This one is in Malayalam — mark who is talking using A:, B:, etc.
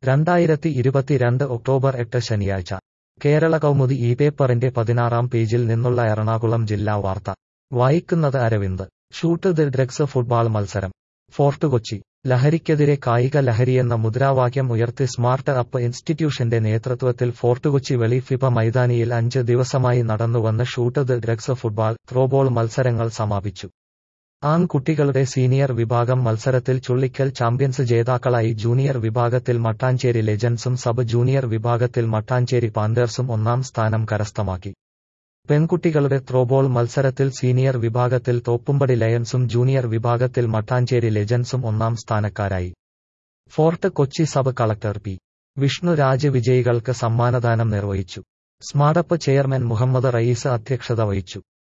A: രണ്ടായിരത്തി ഇരുപത്തിരണ്ട് ഒക്ടോബർ എട്ട് ശനിയാഴ്ച കേരള കൗമുദി ഈ പേപ്പറിന്റെ പതിനാറാം പേജിൽ നിന്നുള്ള എറണാകുളം ജില്ലാ വാർത്ത വായിക്കുന്നത് Aravind shoot the drugs football മത്സരം ഫോർട്ട് കൊച്ചി ലഹരിക്കെതിരെ കായിക ലഹരിയെന്ന മുദ്രാവാക്യം ഉയർത്തി സ്മാർട്ട് അപ്പ് ഇൻസ്റ്റിറ്റ്യൂഷന്റെ നേതൃത്വത്തിൽ ഫോർട്ട് കൊച്ചി വെളി ഫിഫ മൈതാനിയിൽ അഞ്ച് ദിവസമായി നടന്നുവന്ന shoot the drugs football throwball മത്സരങ്ങൾ സമാപിച്ചു ആൺകുട്ടികളുടെ സീനിയർ വിഭാഗം മത്സരത്തിൽ ചുള്ളിക്കൽ ചാമ്പ്യൻസ് ജേതാക്കളായി ജൂനിയർ വിഭാഗത്തിൽ മട്ടാഞ്ചേരി ലെജൻസും സബ് ജൂനിയർ വിഭാഗത്തിൽ മട്ടാഞ്ചേരി പാന്തേഴ്സും ഒന്നാം സ്ഥാനം കരസ്ഥമാക്കി പെൺകുട്ടികളുടെ ത്രോബോൾ മത്സരത്തിൽ സീനിയർ വിഭാഗത്തിൽ തോപ്പുംപടി ലയൺസും ജൂനിയർ വിഭാഗത്തിൽ മട്ടാഞ്ചേരി ലെജൻസും ഒന്നാം സ്ഥാനക്കാരായി fort Kochi sub collector P Vishnuraj വിജയികൾക്ക് സമ്മാനദാനം നിർവഹിച്ചു സ്മാർട്ടപ്പ് ചെയർമാൻ മുഹമ്മദ് റയീസ് അധ്യക്ഷത വഹിച്ചു